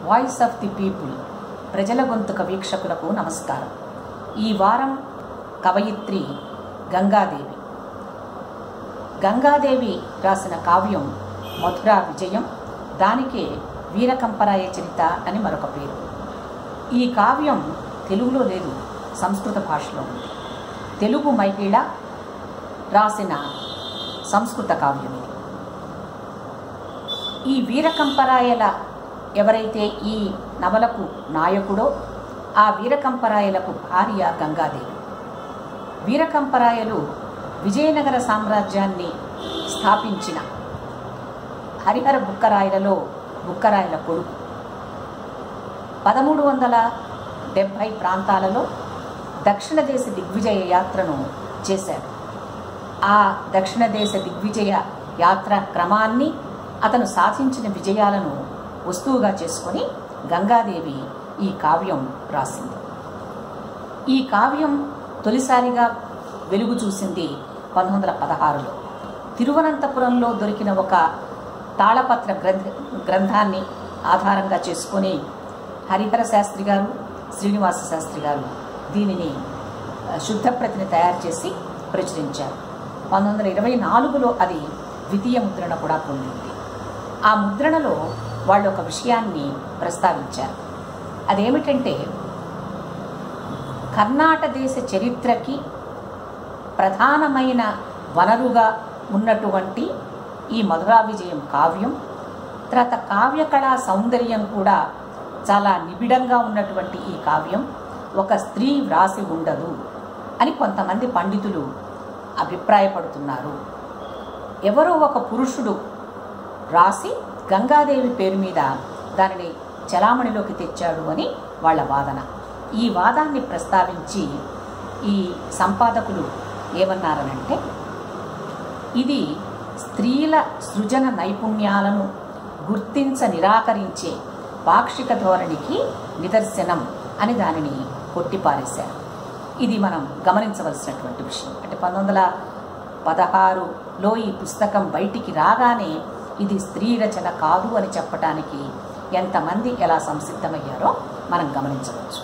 voice of the people ప్రజల గొంతుక వీక్షకులకు నమస్కారం ఈ వారం కవయిత్రి గంగాదేవి గంగాదేవి రాసిన కావ్యం మధురా విజయం దానికే వీరకంపరాయ చరిత అని మరొక పేరు ఈ కావ్యం తెలుగులో లేదు సంస్కృత భాషలో ఉంది తెలుగు మైపిళ రాసిన సంస్కృత కావ్యం ఇది ఈ వీరకంపరాయల ఎవరైతే ఈ నవలకు నాయకుడో ఆ వీరకంపరాయలకు భార్య గంగాదేవి వీరకంపరాయలు విజయనగర సామ్రాజ్యాన్ని స్థాపించిన హరిహర బుక్కరాయలలో బుక్కరాయల కొడుకు పదమూడు వందల డెబ్భై ప్రాంతాలలో దక్షిణ దేశ దిగ్విజయ యాత్రను చేశాడు ఆ దక్షిణ దేశ దిగ్విజయ యాత్ర క్రమాన్ని అతను సాధించిన విజయాలను వస్తువుగా చేసుకొని గంగాదేవి ఈ కావ్యం రాసింది ఈ కావ్యం తొలిసారిగా వెలుగు చూసింది పంతొమ్మిది వందల పదహారులో తిరువనంతపురంలో దొరికిన ఒక తాళపత్ర గ్రంథ గ్రంథాన్ని ఆధారంగా చేసుకొని హరిహర శాస్త్రి గారు శ్రీనివాస శాస్త్రి గారు దీనిని ఆ, శుద్ధ ప్రతిని తయారు చేసి ప్రచురించారు పంతొమ్మిది వందల ఇరవై నాలుగులో అది ద్వితీయ ముద్రణ కూడా పొందింది ఆ ముద్రణలో వాళ్ళు ఒక విషయాన్ని ప్రస్తావించారు అదేమిటంటే కర్ణాట దేశ చరిత్రకి ప్రధానమైన వనరుగా ఉన్నటువంటి ఈ మధురా విజయం కావ్యం తర్వాత కావ్యకళా సౌందర్యం కూడా చాలా నిబిడంగా ఉన్నటువంటి ఈ కావ్యం ఒక స్త్రీ వ్రాసి ఉండదు అని కొంతమంది పండితులు అభిప్రాయపడుతున్నారు ఎవరో ఒక పురుషుడు రాసి గంగాదేవి పేరు మీద దానిని చలామణిలోకి తెచ్చాడు అని వాళ్ళ వాదన ఈ వాదాన్ని ప్రస్తావించి ఈ సంపాదకులు ఏమన్నారనంటే ఇది స్త్రీల సృజన నైపుణ్యాలను గుర్తించ నిరాకరించే పాక్షిక ధోరణికి నిదర్శనం అని దానిని కొట్టిపారేశారు ఇది మనం గమనించవలసినటువంటి విషయం అంటే పంతొమ్మిది వందల పదహారులో ఈ పుస్తకం బయటికి రాగానే ఇది స్త్రీ రచన కాదు అని చెప్పటానికి ఎంతమంది ఎలా సంసిద్ధమయ్యారో మనం గమనించవచ్చు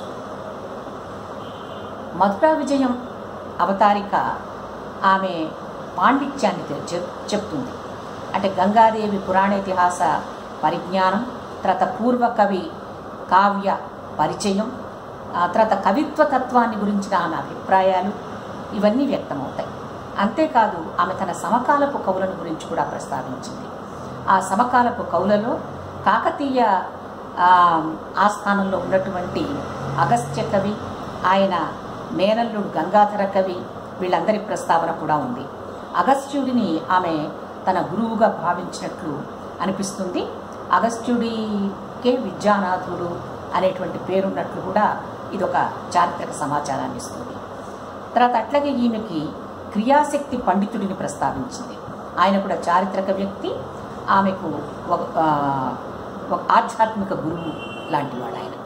మధురా విజయం అవతారిక ఆమె పాండిత్యాన్ని తె- చెప్- చెప్తుంది అంటే గంగాదేవి పురాణ ఇతిహాస పరిజ్ఞానం తర్వాత పూర్వకవి కావ్య పరిచయం ఆ తర్వాత కవిత్వ తత్వాన్ని గురించిన ఆమె అభిప్రాయాలు ఇవన్నీ వ్యక్తమవుతాయి అంతేకాదు ఆమె తన సమకాలపు కవులను గురించి కూడా ప్రస్తావించింది ఆ సమకాలపు కవులలో కాకతీయ ఆ, ఆస్థానంలో ఉన్నటువంటి అగస్త్య కవి ఆయన మేనల్లుడు గంగాధర కవి వీళ్ళందరి ప్రస్తావన కూడా ఉంది అగస్త్యుడిని ఆమె తన గురువుగా భావించినట్లు అనిపిస్తుంది అగస్త్యుడికే విద్యానాథుడు అనేటువంటి పేరున్నట్లు కూడా ఇదొక చారిత్రక సమాచారాన్ని ఇస్తుంది తర్వాత అట్లాగే ఈమెకి క్రియాశక్తి పండితుడిని ప్రస్తావించింది ఆయన కూడా చారిత్రక వ్యక్తి ఆమెకు ఒక ఆ, ఒక ఆధ్యాత్మిక గురువు లాంటి వాడు ఆయన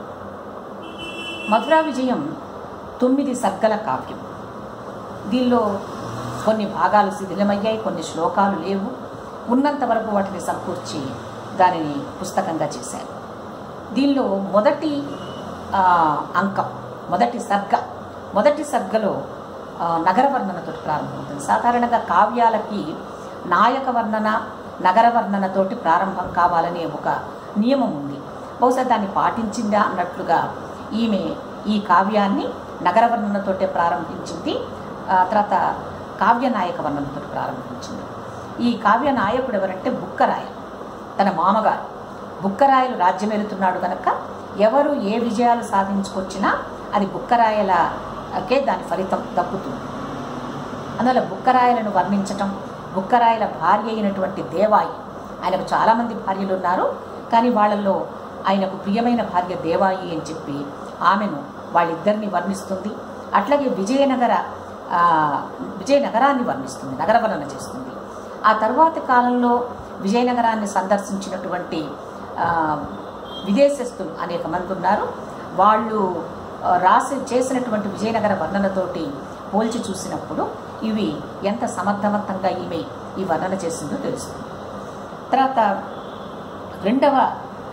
మధురా విజయం తొమ్మిది సర్గల కావ్యం దీనిలో కొన్ని భాగాలు శిథిలమయ్యాయి కొన్ని శ్లోకాలు లేవు ఉన్నంత వరకు వాటిని సమకూర్చి దానిని పుస్తకంగా చేశారు దీనిలో మొదటి ఆ, అంకం మొదటి సర్గ మొదటి సర్గలో ఆ, నగర వర్ణనతో ప్రారంభమవుతుంది సాధారణంగా కావ్యాలకి నాయక వర్ణన నగర వర్ణనతోటి ప్రారంభం కావాలనే ఒక నియమం ఉంది బహుశా దాన్ని పాటించిందా అన్నట్లుగా ఈమె ఈ కావ్యాన్ని నగర వర్ణనతోటే ప్రారంభించింది ఆ, తర్వాత కావ్య నాయక వర్ణనతో ప్రారంభించింది ఈ కావ్య నాయకుడు ఎవరంటే బుక్కరాయ తన మామగారు బుక్కరాయలు రాజ్యం వెళుతున్నాడు కనుక ఎవరు ఏ విజయాలు సాధించుకొచ్చినా అది బుక్కరాయలకే దాని ఫలితం దక్కుతుంది అందువల్ల బుక్కరాయలను వర్ణించటం బుక్కరాయల భార్య అయినటువంటి దేవాయి ఆయనకు చాలామంది భార్యలు ఉన్నారు కానీ వాళ్ళల్లో ఆయనకు ప్రియమైన భార్య దేవాయి అని చెప్పి ఆమెను వాళ్ళిద్దరిని వర్ణిస్తుంది అట్లాగే విజయనగర ఆ, విజయనగరాన్ని వర్ణిస్తుంది నగర వర్ణన చేస్తుంది ఆ తర్వాతి కాలంలో విజయనగరాన్ని సందర్శించినటువంటి ఆ, విదేశస్తులు అనేక మంది ఉన్నారు వాళ్ళు ఆ, రాసి చేసినటువంటి విజయనగర వర్ణనతోటి పోల్చి చూసినప్పుడు ఇవి ఎంత సమర్థవంతంగా ఈమె ఈ వర్ణన చేసిందో తెలుస్తుంది తర్వాత రెండవ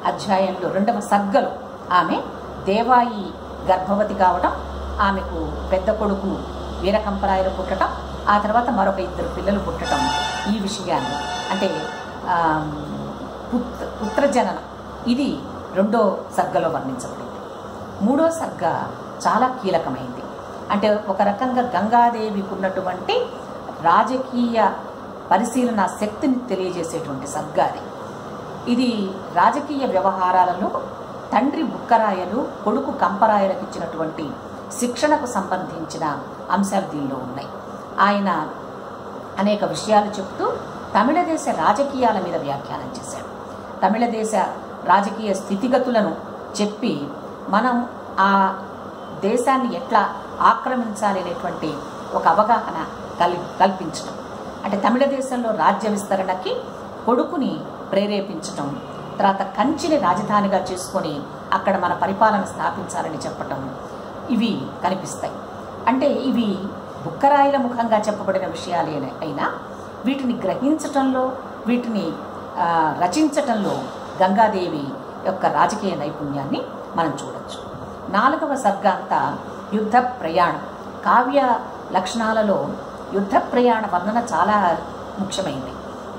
అధ్యాయంలో రెండవ సర్గలో ఆమె దేవాయి గర్భవతి కావడం ఆమెకు పెద్ద కొడుకు వీరకంపరాయలు పుట్టడం ఆ తర్వాత మరొక ఇద్దరు పిల్లలు పుట్టడం ఈ విషయాన్ని అంటే ఆమ్, పుత్ర పుత్రజననం ఇది రెండో సర్గలో వర్ణించబడింది మూడో సర్గ చాలా కీలకమైంది అంటే ఒక రకంగా గంగాదేవికి ఉన్నటువంటి రాజకీయ పరిశీలన శక్తిని తెలియజేసేటువంటి సర్గ అది ఇది రాజకీయ వ్యవహారాలలో తండ్రి బుక్కరాయలు కొడుకు కంపరాయలకు ఇచ్చినటువంటి శిక్షణకు సంబంధించిన అంశాలు దీనిలో ఉన్నాయి ఆయన అనేక విషయాలు చెప్తూ తమిళ దేశ రాజకీయాల మీద వ్యాఖ్యానం చేశాడు తమిళ దేశ రాజకీయ స్థితిగతులను చెప్పి మనం ఆ దేశాన్ని ఎట్లా ఆక్రమించాలి అనేటువంటి ఒక అవగాహన కల్ కల్పించడం అంటే తమిళ దేశంలో రాజ్య విస్తరణకి కొడుకుని ప్రేరేపించటం తర్వాత కంచిని రాజధానిగా చేసుకొని అక్కడ మన పరిపాలన స్థాపించాలని చెప్పటం ఇవి కనిపిస్తాయి అంటే ఇవి బుక్కరాయిల ముఖంగా చెప్పబడిన విషయాలే అయినా వీటిని గ్రహించటంలో వీటిని ఆ, రచించటంలో గంగాదేవి యొక్క రాజకీయ నైపుణ్యాన్ని మనం చూడొచ్చు నాలుగవ సర్గ అంతా యుద్ధ ప్రయాణం కావ్య లక్షణాలలో యుద్ధ ప్రయాణ వర్ణన చాలా ముఖ్యమైంది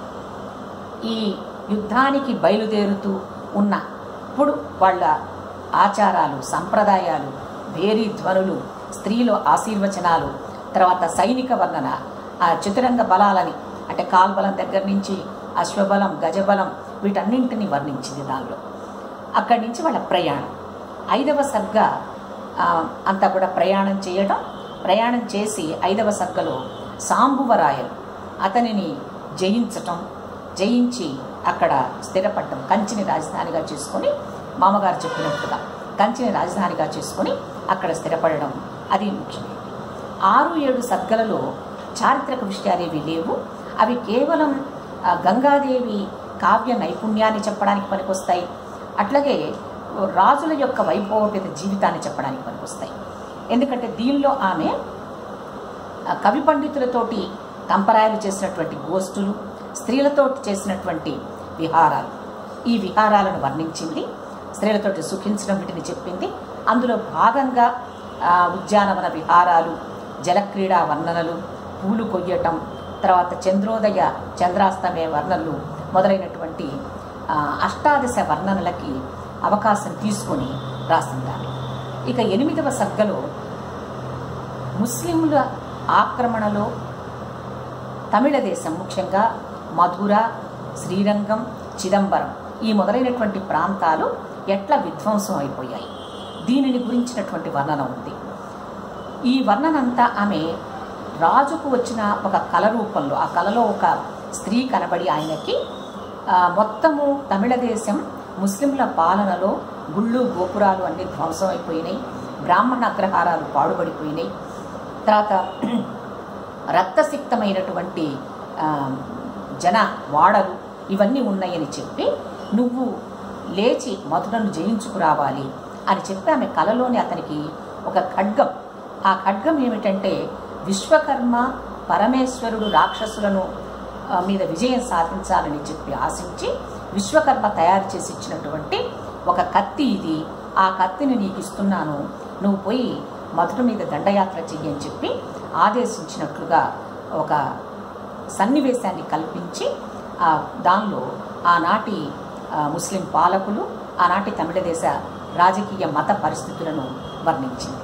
ఈ యుద్ధానికి బయలుదేరుతూ ఉన్న ఇప్పుడు వాళ్ళ ఆచారాలు సంప్రదాయాలు భేరీ ధ్వనులు స్త్రీలు ఆశీర్వచనాలు తర్వాత సైనిక వర్ణన ఆ చతురంగ బలాలని అంటే కాల్బలం దగ్గర నుంచి అశ్వబలం గజబలం వీటన్నింటినీ వర్ణించింది దానిలో అక్కడి నుంచి వాళ్ళ ప్రయాణం ఐదవ సర్గ ఆ, అంతా కూడా ప్రయాణం చేయడం ప్రయాణం చేసి ఐదవ సర్గలో సాంబువరాయలు అతనిని జయించటం జయించి అక్కడ స్థిరపడటం కంచిని రాజధానిగా చేసుకొని మామగారు చెప్పినట్టుగా కంచిని రాజధానిగా చేసుకొని అక్కడ స్థిరపడడం అది ముఖ్యమైనది ఆరు ఏడు సర్గలలో చారిత్రక విషయాలు ఏవి లేవు అవి కేవలం ఆ, గంగాదేవి కావ్య నైపుణ్యాన్ని చెప్పడానికి పనికొస్తాయి అట్లాగే రాజుల యొక్క వైభవోపేత జీవితాన్ని చెప్పడానికి పనికొస్తాయి ఎందుకంటే దీనిలో ఆమె ఆ, కవి పండితులతోటి కంపరాయలు చేసినటువంటి గోష్ఠులు స్త్రీలతో చేసినటువంటి విహారాలు ఈ విహారాలను వర్ణించింది స్త్రీలతోటి సుఖించడం వీటిని చెప్పింది అందులో భాగంగా ఆ, ఉద్యానవన విహారాలు జలక్రీడా వర్ణనలు పూలు కొయ్యటం తర్వాత చంద్రోదయ చంద్రాస్తమయ వర్ణనలు మొదలైనటువంటి ఆ, అష్టాదశ వర్ణనలకి అవకాశం తీసుకొని రాసిందాన్ని ఇక ఎనిమిదవ సర్గలో ముస్లింల ఆక్రమణలో తమిళ దేశం ముఖ్యంగా మధుర శ్రీరంగం చిదంబరం ఈ మొదలైనటువంటి ప్రాంతాలు ఎట్లా విధ్వంసం అయిపోయాయి దీనిని గురించినటువంటి వర్ణన ఉంది ఈ వర్ణనంతా ఆమె రాజుకు వచ్చిన ఒక కళ రూపంలో ఆ కళలో ఒక స్త్రీ కనబడి ఆయనకి ఆ, మొత్తము తమిళ దేశం ముస్లింల పాలనలో గుళ్ళు గోపురాలు అన్ని ధ్వంసం అయిపోయినాయి బ్రాహ్మణ అగ్రహారాలు పాడుబడిపోయినాయి తర్వాత రక్తసిక్తమైనటువంటి ఆ, జన వాడలు ఇవన్నీ ఉన్నాయని చెప్పి నువ్వు లేచి మధురను జయించుకురావాలి అని చెప్పి ఆమె కలలోని అతనికి ఒక ఖడ్గం ఆ ఖడ్గం ఏమిటంటే విశ్వకర్మ పరమేశ్వరుడు రాక్షసులను ఆ, మీద విజయం సాధించాలని చెప్పి ఆశించి విశ్వకర్మ తయారు చేసి ఇచ్చినటువంటి ఒక కత్తి ఇది ఆ కత్తిని నీకు ఇస్తున్నాను నువ్వు పోయి మధుర మీద దండయాత్ర చెయ్యి అని చెప్పి ఆదేశించినట్లుగా ఒక సన్నివేశాన్ని కల్పించి ఆ దానిలో ఆనాటి ఆ, ముస్లిం పాలకులు ఆనాటి తమిళ దేశ రాజకీయ మత పరిస్థితులను వర్ణించింది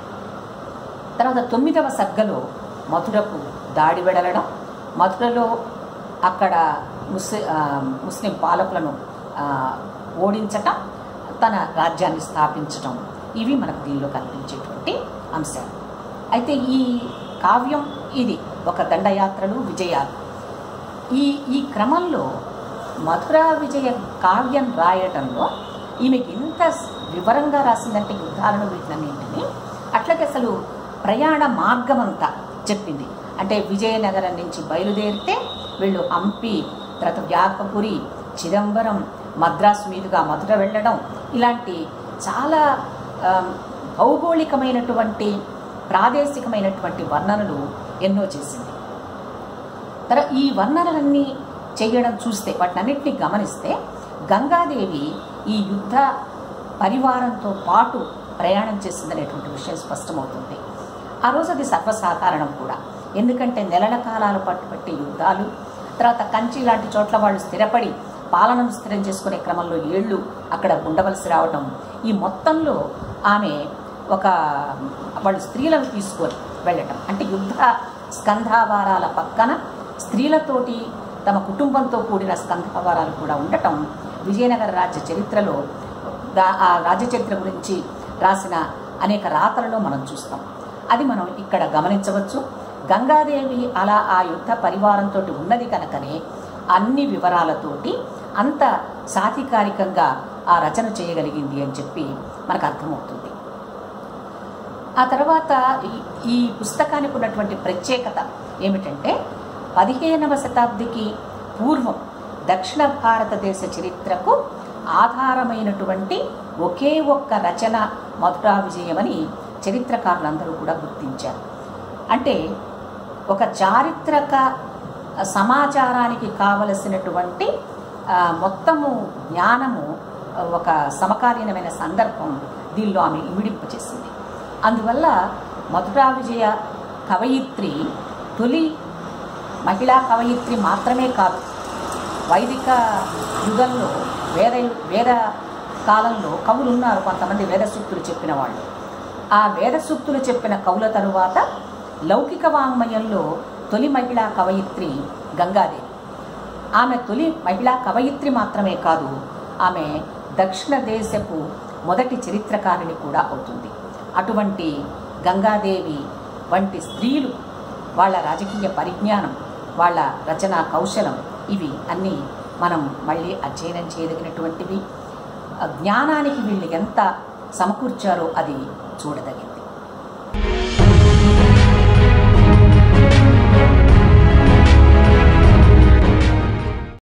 తర్వాత తొమ్మిదవ సర్గలో మధురకు దాడి వెడలడం మధురలో అక్కడ ముస్లి ఆ, ముస్లిం పాలకులను ఆ, ఓడించటం తన రాజ్యాన్ని స్థాపించటం ఇవి మనకు దీనిలో కనిపించేటువంటి అంశాలు అయితే ఈ కావ్యం ఇది ఒక దండయాత్రలు విజయాలు ఈ ఈ క్రమంలో మధురా విజయ కావ్యం రాయటంలో ఈమెకి ఇంత వివరంగా రాసిందంటే యుద్ధాలను వీటినన్నింటినీ అట్లాగే అసలు ప్రయాణ మార్గం అంతా చెప్పింది అంటే విజయనగరం నుంచి బయలుదేరితే వీళ్ళు హంపి తర్వాత వ్యాపపురి చిదంబరం మద్రాసు మీదుగా మధుర వెళ్ళడం ఇలాంటి చాలా ఆ, భౌగోళికమైనటువంటి ప్రాదేశికమైనటువంటి వర్ణనలు ఎన్నో చేసింది తర ఈ వర్ణనలన్నీ చేయడం చూస్తే వాటినన్నింటినీ గమనిస్తే గంగాదేవి ఈ యుద్ధ పరివారంతో పాటు ప్రయాణం చేసిందనేటువంటి విషయం స్పష్టమవుతుంది ఆ రోజు అది సర్వసాధారణం కూడా ఎందుకంటే నెలల కాలాలు పట్టుబట్టి యుద్ధాలు తర్వాత కంచి లాంటి చోట్ల వాళ్ళు స్థిరపడి పాలనను స్థిరం చేసుకునే క్రమంలో ఏళ్ళు అక్కడ ఉండవలసి రావడం ఈ మొత్తంలో ఆమె ఒక వాళ్ళు స్త్రీలను తీసుకొని వెళ్ళటం అంటే యుద్ధ స్కంధావారాల పక్కన స్త్రీలతోటి తమ కుటుంబంతో కూడిన స్కంధావారాలు కూడా ఉండటం విజయనగర రాజ్య చరిత్రలో దా- ఆ రాజ్య చరిత్ర గురించి రాసిన అనేక రాతలలో మనం చూస్తాం అది మనం ఇక్కడ గమనించవచ్చు గంగాదేవి అలా ఆ యుద్ధ పరివారంతో ఉన్నది కనుకనే అన్ని వివరాలతోటి అంత సాధికారికంగా ఆ రచన చేయగలిగింది అని చెప్పి మనకు అర్థమవుతుంది ఆ తర్వాత ఈ- ఈ పుస్తకానికి ఉన్నటువంటి ప్రత్యేకత ఏమిటంటే పదిహేనవ శతాబ్దికి పూర్వం దక్షిణ భారతదేశ చరిత్రకు ఆధారమైనటువంటి ఒకే ఒక్క రచన మధురా విజయమని చరిత్రకారులందరూ కూడా గుర్తించారు అంటే ఒక చారిత్రక సమాచారానికి కావలసినటువంటి ఆ, మొత్తము జ్ఞానము ఆ, ఒక సమకాలీనమైన సందర్భం దీనిలో ఆమె ఇమిడింపచేసింది అందువల్ల మధురా విజయ కవయిత్రి తొలి మహిళా కవయిత్రి మాత్రమే కాదు వైదిక యుగంలో వేద వేద కాలంలో కవులు ఉన్నారు కొంతమంది వేద సూక్తులు చెప్పిన వాళ్ళు ఆ వేద సూక్తులు చెప్పిన కవుల తరువాత లౌకిక వాంగ్మయంలో తొలి మహిళా కవయిత్రి గంగాదేవి ఆమె తొలి మహిళా కవయిత్రి మాత్రమే కాదు ఆమె దక్షిణ దేశపు మొదటి చరిత్రకారిణి కూడా అవుతుంది అటువంటి గంగాదేవి వంటి స్త్రీలు వాళ్ళ రాజకీయ పరిజ్ఞానం వాళ్ళ రచనా కౌశలం ఇవి అన్నీ మనం మళ్ళీ అధ్యయనం చేయదగినటువంటివి ఆ జ్ఞానానికి వీళ్ళు ఎంత సమకూర్చారో అది చూడదగింది